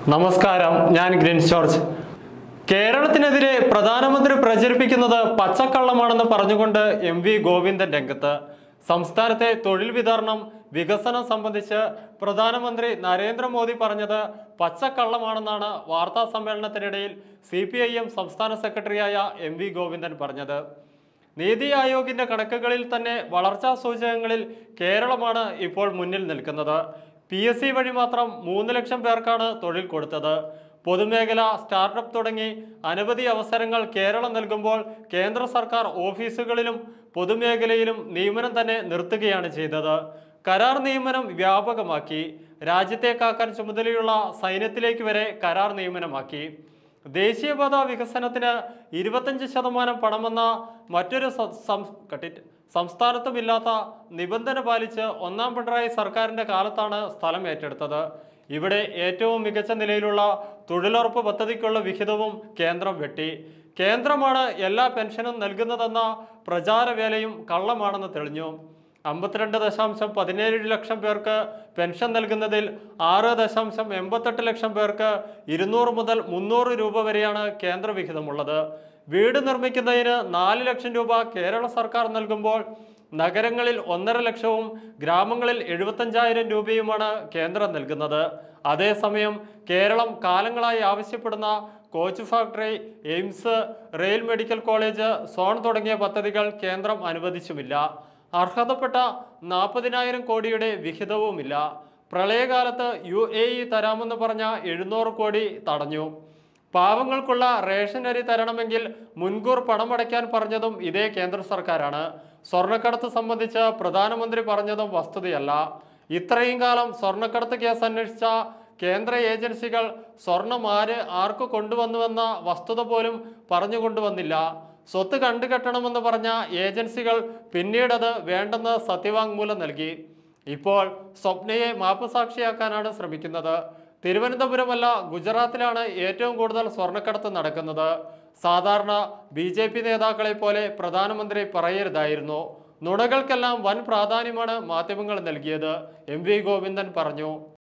നമസ്കാരം ഞാൻ green George കേരളത്തിനെതിരെ പ്രധാനമന്ത്രി പ്രചരിപ്പിക്കുന്നത് പച്ചക്കള്ളമാണെന്ന് പറഞ്ഞുകൊണ്ട് എം വി ഗോവിന്ദൻ രംഗത്ത് സംസ്ഥാനത്തെ തൊഴിൽ വിതരണം വികസനം സംബന്ധിച്ച് പ്രധാനമന്ത്രി നരേന്ദ്രമോദി പറഞ്ഞത് പച്ചക്കള്ളമാണെന്നാണ് വാർത്താ സമ്മേളനത്തിനിടയിൽ സി പി ഐ എം സംസ്ഥാന സെക്രട്ടറിയായ എം വി ഗോവിന്ദൻ പറഞ്ഞത് നീതി ആയോഗിന്റെ കണക്കുകളിൽ തന്നെ വളർച്ചാ സൂചകങ്ങളിൽ കേരളമാണ് ഇപ്പോൾ മുന്നിൽ നിൽക്കുന്നത് പി എസ് സി വഴി മാത്രം മൂന്ന് ലക്ഷം പേർക്കാണ് തൊഴിൽ കൊടുത്തത് പൊതുമേഖല സ്റ്റാർട്ടപ്പ് തുടങ്ങി അനവധി അവസരങ്ങൾ കേരളം നൽകുമ്പോൾ കേന്ദ്ര സർക്കാർ ഓഫീസുകളിലും പൊതുമേഖലയിലും നിയമനം തന്നെ നിർത്തുകയാണ് ചെയ്തത് കരാർ നിയമനം വ്യാപകമാക്കി രാജ്യത്തെ കാക്കാൻ ചുമതലയുള്ള സൈന്യത്തിലേക്ക് വരെ കരാർ നിയമനമാക്കി ദേശീയപാത വികസനത്തിന് ഇരുപത്തഞ്ച് ശതമാനം പണമെന്ന മറ്റൊരു സ- സം- കട്ടിറ്റ് സംസ്ഥാനത്തുമില്ലാത്ത നിബന്ധന പാലിച്ച് ഒന്നാം പിണറായി സർക്കാരിന്റെ കാലത്താണ് സ്ഥലം ഏറ്റെടുത്തത് ഇവിടെ ഏറ്റവും മികച്ച നിലയിലുള്ള തൊഴിലുറപ്പ് പദ്ധതിക്കുള്ള വിഹിതവും കേന്ദ്രം വെട്ടി കേന്ദ്രമാണ് എല്ലാ പെൻഷനും നൽകുന്നതെന്ന പ്രചാരവേലയും കള്ളമാണെന്ന് തെളിഞ്ഞു അമ്പത്തിരണ്ട് ദശാംശം പതിനേഴ് ലക്ഷം പേർക്ക് പെൻഷൻ നൽകുന്നതിൽ ആറ് ദശാംശം എൺപത്തെട്ട് ലക്ഷം പേർക്ക് ഇരുന്നൂറ് മുതൽ മുന്നൂറ് രൂപ വരെയാണ് കേന്ദ്ര വിഹിതമുള്ളത് വീട് നിർമ്മിക്കുന്നതിന് നാല് ലക്ഷം രൂപ കേരള സർക്കാർ നൽകുമ്പോൾ നഗരങ്ങളിൽ ഒന്നര ലക്ഷവും ഗ്രാമങ്ങളിൽ എഴുപത്തഞ്ചായിരം രൂപയുമാണ് കേന്ദ്രം നൽകുന്നത് അതേസമയം കേരളം കാലങ്ങളായി ആവശ്യപ്പെടുന്ന coach factory AIIMS rail medical college zone തുടങ്ങിയ പദ്ധതികൾ കേന്ദ്രം അനുവദിച്ചുമില്ല അർഹതപ്പെട്ട നാൽപ്പതിനായിരം കോടിയുടെ വിഹിതവുമില്ല പ്രളയകാലത്ത് യു എ ഇ തരാമെന്ന് പറഞ്ഞ എഴുന്നൂറ് കോടി തടഞ്ഞു പാവങ്ങൾക്കുള്ള റേഷൻ അരി തരണമെങ്കിൽ മുൻകൂർ പണമടയ്ക്കാൻ പറഞ്ഞതും ഇതേ കേന്ദ്ര സർക്കാരാണ് സ്വർണ്ണക്കടത്ത് സംബന്ധിച്ച് പ്രധാനമന്ത്രി പറഞ്ഞതും വസ്തുതയല്ല ഇത്രയും കാലം സ്വർണ്ണക്കടത്ത് കേസ് അന്വേഷിച്ച കേന്ദ്ര ഏജൻസികൾ സ്വർണം ആര് ആർക്ക് കൊണ്ടുവന്നുവെന്ന വസ്തുത പോലും പറഞ്ഞു കൊണ്ടുവന്നില്ല സ്വത്ത് കണ്ടുകെട്ടണമെന്ന് പറഞ്ഞ ഏജൻസികൾ പിന്നീടത് വേണ്ടെന്ന് സത്യവാങ്മൂലം നൽകി ഇപ്പോൾ സ്വപ്നയെ മാപ്പുസാക്ഷിയാക്കാനാണ് ശ്രമിക്കുന്നത് തിരുവനന്തപുരമല്ല ഗുജറാത്തിലാണ് ഏറ്റവും കൂടുതൽ സ്വർണ്ണക്കടത്ത് നടക്കുന്നത് സാധാരണ ബി ജെ പി നേതാക്കളെ പോലെ പ്രധാനമന്ത്രി പറയരുതായിരുന്നു നുണകൾക്കെല്ലാം വൻ പ്രാധാന്യമാണ് മാധ്യമങ്ങൾ നൽകിയത് എം വി ഗോവിന്ദൻ പറഞ്ഞു